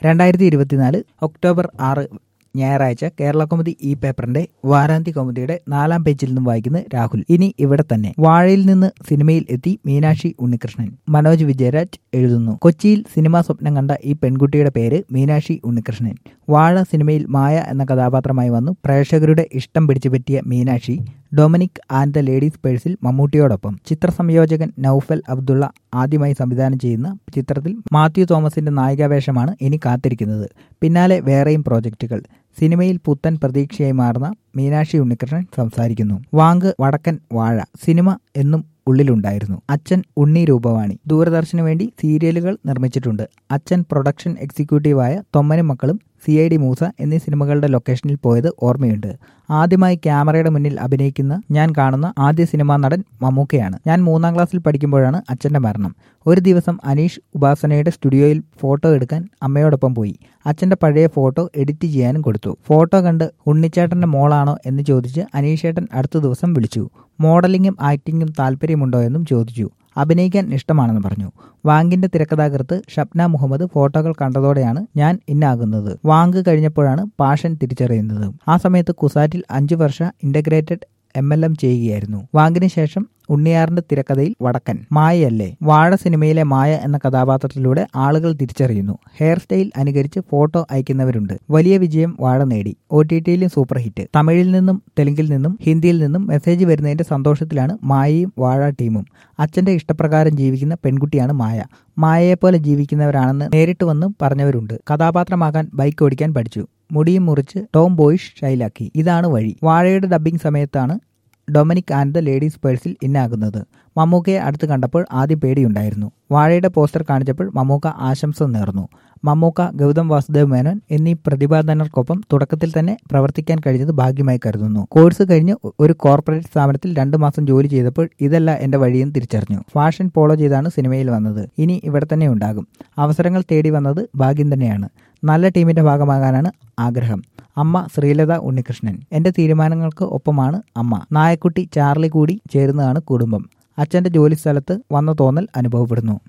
രണ്ടായിരത്തി ഇരുപത്തിനാല് ഒക്ടോബർ ആറ് ഞായറാഴ്ച കേരള കൗമുദി ഈ പേപ്പറിന്റെ വാരാന്ത്യ കൗമുദിയുടെ നാലാം പേജിൽ നിന്നും വായിക്കുന്ന രാഹുൽ ഇനി ഇവിടെ തന്നെ വാഴയിൽ നിന്ന് സിനിമയിൽ എത്തി മീനാക്ഷി ഉണ്ണികൃഷ്ണൻ മനോജ് വിജയരാജ് എഴുതുന്നു കൊച്ചിയിൽ സിനിമാ സ്വപ്നം കണ്ട ഈ പെൺകുട്ടിയുടെ പേര് മീനാക്ഷി ഉണ്ണികൃഷ്ണൻ വാഴ സിനിമയിൽ മായ എന്ന കഥാപാത്രമായി വന്നു പ്രേക്ഷകരുടെ ഇഷ്ടം പിടിച്ചു പറ്റിയ Meenakshi Dominic and the ladies പേഴ്സിൽ മമ്മൂട്ടിയോടൊപ്പം ചിത്ര സംയോജകൻ നൌഫൽ അബ്ദുള്ള ആദ്യമായി സംവിധാനം ചെയ്യുന്ന ചിത്രത്തിൽ മാത്യു തോമസിന്റെ നായികാവേഷമാണ് ഇനി കാത്തിരിക്കുന്നത് പിന്നാലെ വേറെയും പ്രോജക്റ്റുകൾ സിനിമയിൽ പുത്തൻ പ്രതീക്ഷയായി മാറുന്ന മീനാക്ഷി ഉണ്ണികൃഷ്ണൻ സംസാരിക്കുന്നു വാങ്ക് വടക്കൻ വാഴ സിനിമ എന്നും ഉള്ളിലുണ്ടായിരുന്നു അച്ഛൻ ഉണ്ണി രൂപവാണി ദൂരദർശന് വേണ്ടി സീരിയലുകൾ നിർമ്മിച്ചിട്ടുണ്ട് അച്ഛൻ പ്രൊഡക്ഷൻ എക്സിക്യൂട്ടീവായ തൊമ്മനും മക്കളും സി ഐ ഡി മൂസ എന്നീ സിനിമകളുടെ ലൊക്കേഷനിൽ പോയത് ഓർമ്മയുണ്ട് ആദ്യമായി ക്യാമറയുടെ മുന്നിൽ അഭിനയിക്കുന്ന ഞാൻ കാണുന്ന ആദ്യ സിനിമാ നടൻ മമ്മൂക്കയാണ് ഞാൻ മൂന്നാം ക്ലാസ്സിൽ പഠിക്കുമ്പോഴാണ് അച്ഛന്റെ മരണം ഒരു ദിവസം അനീഷ് ഉപാസനയുടെ സ്റ്റുഡിയോയിൽ ഫോട്ടോ എടുക്കാൻ അമ്മയോടൊപ്പം പോയി അച്ഛന്റെ പഴയ ഫോട്ടോ എഡിറ്റ് ചെയ്യാനും കൊടുത്തു ഫോട്ടോ കണ്ട് ഉണ്ണിച്ചേട്ടന്റെ മോളാണോ എന്ന് ചോദിച്ച് അനീഷേട്ടൻ അടുത്ത ദിവസം വിളിച്ചു മോഡലിംഗും ആക്ടിങ്ങും താല്പര്യമുണ്ടോ എന്നും ചോദിച്ചു അഭിനയിക്കാൻ ഇഷ്ടമാണെന്ന് പറഞ്ഞു വാങ്കിന്റെ തിരക്കഥാകൃത്ത് ഷബ്ന മുഹമ്മദ് ഫോട്ടോകൾ കണ്ടതോടെയാണ് ഞാൻ ഇന്നാകുന്നത് വാങ്ക് കഴിഞ്ഞപ്പോഴാണ് പാഷൻ തിരിച്ചറിയുന്നത് ആ സമയത്ത് കുസാറ്റിൽ അഞ്ചു വർഷ ഇന്റഗ്രേറ്റഡ് എം എൽ എം ചെയ്യുകയായിരുന്നു വാങ്കിന് ശേഷം ഉണ്ണിയാറിന്റെ തിരക്കഥയിൽ വടക്കൻ മായയല്ലേ വാഴ സിനിമയിലെ മായ എന്ന കഥാപാത്രത്തിലൂടെ ആളുകൾ തിരിച്ചറിയുന്നു ഹെയർ സ്റ്റൈൽ അനുകരിച്ച് ഫോട്ടോ അയക്കുന്നവരുണ്ട് വലിയ വിജയം വാഴ നേടി ഒ ടി ടിയിലും സൂപ്പർ ഹിറ്റ് തമിഴിൽ നിന്നും തെലുങ്കിൽ നിന്നും ഹിന്ദിയിൽ നിന്നും മെസ്സേജ് വരുന്നതിന്റെ സന്തോഷത്തിലാണ് മായയും വാഴ ടീമും അച്ഛന്റെ ഇഷ്ടപ്രകാരം ജീവിക്കുന്ന പെൺകുട്ടിയാണ് മായ മായയെപ്പോലെ ജീവിക്കുന്നവരാണെന്ന് നേരിട്ട് വന്ന് പറഞ്ഞവരുണ്ട് കഥാപാത്രമാകാൻ ബൈക്ക് ഓടിക്കാൻ പഠിച്ചു മുടിയും മുറിച്ച് ടോം ബോയിഷ് സ്റ്റൈലാക്കി ഇതാണ് വഴി വാഴയുടെ ഡബ്ബിംഗ് സമയത്താണ് ഡൊമിനിക് ആൻഡ് ദ ലേഡീസ് പേഴ്സിൽ ഇന്നാകുന്നത് മമ്മൂക്കയെ അടുത്ത് കണ്ടപ്പോൾ ആദ്യം പേടിയുണ്ടായിരുന്നു വാഴയുടെ പോസ്റ്റർ കാണിച്ചപ്പോൾ മമ്മൂക്ക ആശംസ നേർന്നു മമ്മൂക്ക ഗൗതം വാസുദേവ് മേനോൻ എന്നീ പ്രതിഭാധനർക്കൊപ്പം തുടക്കത്തിൽ തന്നെ പ്രവർത്തിക്കാൻ കഴിഞ്ഞത് ഭാഗ്യമായി കരുതുന്നു കോഴ്സ് കഴിഞ്ഞ് ഒരു കോർപ്പറേറ്റ് സ്ഥാപനത്തിൽ രണ്ടു മാസം ജോലി ചെയ്തപ്പോൾ ഇതല്ല എന്റെ വഴിയെന്ന് തിരിച്ചറിഞ്ഞു ഫാഷൻ ഫോളോ ചെയ്താണ് സിനിമയിൽ വന്നത് ഇനി ഇവിടെ തന്നെ ഉണ്ടാകും അവസരങ്ങൾ തേടി വന്നത് ഭാഗ്യം തന്നെയാണ് നല്ല ടീമിന്റെ ഭാഗമാകാനാണ് ആഗ്രഹം അമ്മ ശ്രീലത ഉണ്ണികൃഷ്ണൻ എന്റെ തീരുമാനങ്ങൾക്ക് ഒപ്പമാണ് അമ്മ നായക്കുട്ടി ചാർലി കൂടി ചേരുന്നതാണ് കുടുംബം അച്ഛന്റെ ജോലി സ്ഥലത്ത് വന്ന തോന്നൽ അനുഭവപ്പെടുന്നു